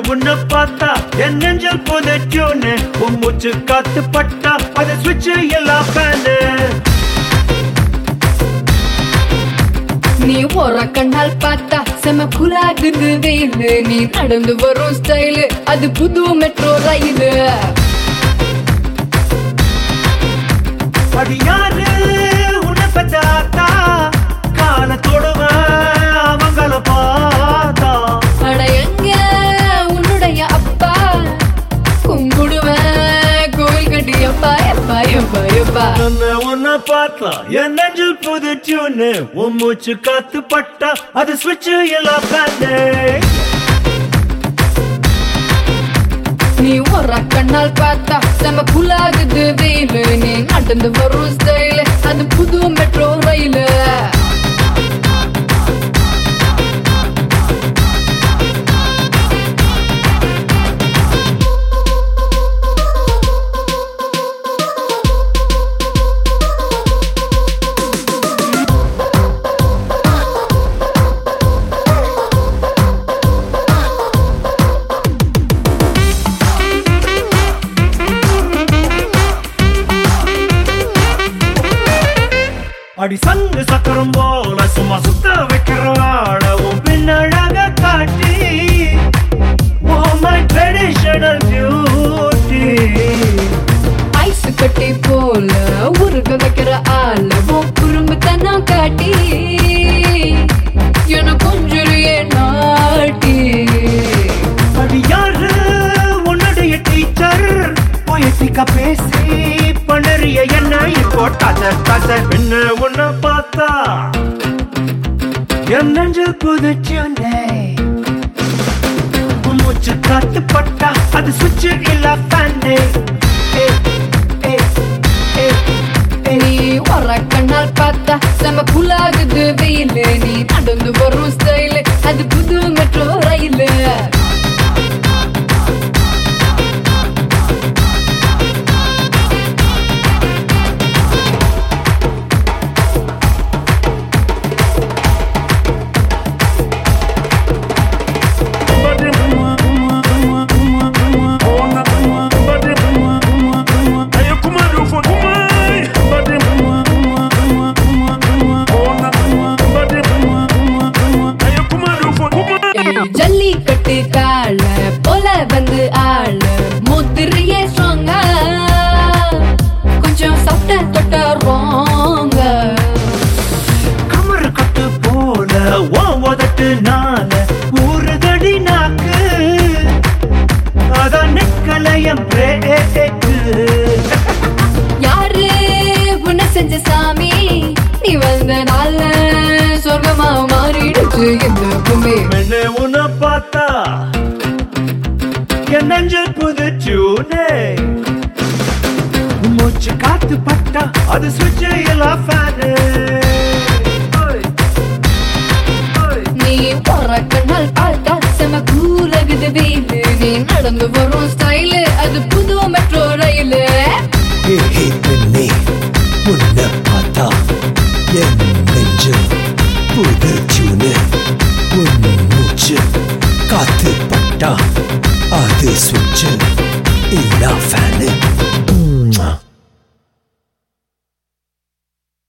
உன்னை பார்த்தா என் நெஞ்சல் புதைச்சோன்னு உன் மூச்சு காத்து பட்டா அதை சுவிட்ச் எல்லாம் ஃபேனு நீ ஒரு கண்ணால் பார்த்தா செம குலாகுது வெயிலு நீ நடந்து வரும் ஸ்டைலு அது புது மெட்ரோ ரயிலு அடி யாரு உன்னை பெற்றாத்தா கால தொடுவேன் அவங்கள பார்த்தா அட எங்க உன்னுடைய அப்பா கும்பிடுவேன் கோவில் கட்டி எப்பா எப்பா எப்பா எப்பா உன்னை உன்னை பார்த்தா என் நெஞ்சில் புதைச்சோன்னு உன் மூச்சு காத்து பட்டா அது சுவிட்ச் எல்லாம் ஃபேனு நீ ஒரு கண்ணால் பார்த்தா செம குலாகுது வெயிலு நீ நடந்து வரும் ஸ்டைலு அது புது மெட்ரோ ரயிலு அடி சங்கு சக்கரம் போல சும்மா சுத்த வைக்கிறவாட உன் பின்னழக காட்டி oh my traditional beauty ice கட்டி போல உருக வைக்கிற ஆள உன் குறும்புத்தனம் காட்டி என கொஞ்சுறியே நாட்டி அடி யாரு உன்னுடைய டீச்சர் பொயட்டிக்கா பேசி பண்ணறிய என்ன இப்போ தச தச என்ன உன்னை பார்த்தா என் நெஞ்சில் புதுச்சுனே உன் மூச்சு காத்து பட்டா அது சுவிட்ச் இல்ல ஃபேனே ஏ ஏ ஏ ஏ நீ ஒரு கண்ணால் பார்த்தா செம குலாகுது வெயிலு நீ நடந்து வரும் ஸ்டைலு அது புது மெட்ரோ ரயிலு ஏய், ஜல்லிக்கட்டு கால போல வந்து ஆள முதிரிய சொங்க கொஞ்சம் சட்ட தொட்ட ரோங்க கமரு கட்டு போல ஓ உதட்டு நால ஊறுதடி நாக்கு அதான் நிக்கலையம் பிரேக்கு யாரு உன்னை செஞ்ச சாமி நீ வந்த நாள்ல சொர்க்கமா மாறிடுச்சு இந்த பூமி மென்ன உன்னை பார்த்தா என் நெஞ்சில் புதுச்சூனே மூச்சு காத்து பட்டா அது சுவிட்ச் எல்லாம் ஃபேனு நீ போற கண்ணால் பார்த்தா செம கூலகுது வெயிலு நீ நடந்து வரும் ஸ்டைலு அது புது மெட்ரோ ரயிலு ஹே பெண்ணே உன்னை பார்த்தா என் நெஞ்சு புது சூனு உன் மூச்சு காத்து பட்டா அது சுவிட்சு இல்லா ஃபேனு